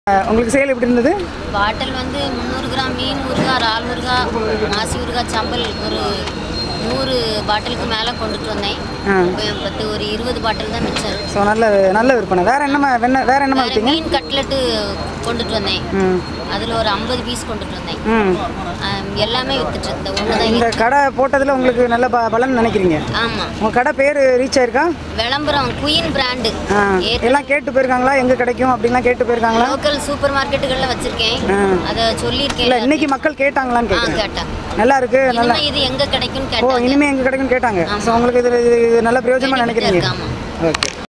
அஹ், உங்களுக்கு சேல் எப்படி இருந்தது பாட்டில் வந்து முந்நூறு கிராம் மீன் ஊறுகாய் இறால் ஊறுகாய் மாசி ஊறுகாய் சம்பல் ஒரு நூறு பாட்டிலுக்கு மேலே கொண்டுட்டு வந்தேன் ஆ. இப்போ என் பத்து ஒரு இருபது பாட்டில் தான் மிச்சம் ஸோ நல்ல நல்ல விற்பனை வேற என்னமா வேற வேற என்னமா வேற விற்றீங்க மீன் கட்லெட்டு கொண்டுட்டு வந்தேன் ம் அதில் ஒரு ஐம்பது பீஸ் கொண்டுட்டு வந்தேன் ம் ஆம், எல்லாமே வித்துட்டு இருந்தேன் ஒன்று தான் இந்த கடை போட்டதில் உங்களுக்கு நல்ல ப பலன் நினைக்கிறீங்க ஆமாம் உங்கள் கடை பேர் ரீச் ஆயிருக்கா விளம்பரம் குயின் பிராண்டு ஆ எல்லாம் கேட்டு போயிருக்காங்களா எங்கே கிடைக்கும் அப்படின்லாம் கேட்டு போயிருக்காங்களா லோக்கல் சூப்பர் மார்க்கெட்டுகளில் வச்சிருக்கேன் ஆ. அதை சொல்லியிருக்கேன் இல்லை இன்னைக்கு மக்கள் கேட்டாங்களான்னு ஆ கேட்குறேன் கேட்டேன் நல்லா இருக்கு நல்லா இனிமே இது எங்கே கிடைக்கும்னு ஓ கேட்டாங்க இனிமே எங்கே கிடைக்கும்னு கேட்டாங்க ஸோ உங்களுக்கு இது இது நல்ல பிரயோஜனமாக Benefit நினைக்கிறீங்க இருக்கு, ஆமா. ஓகே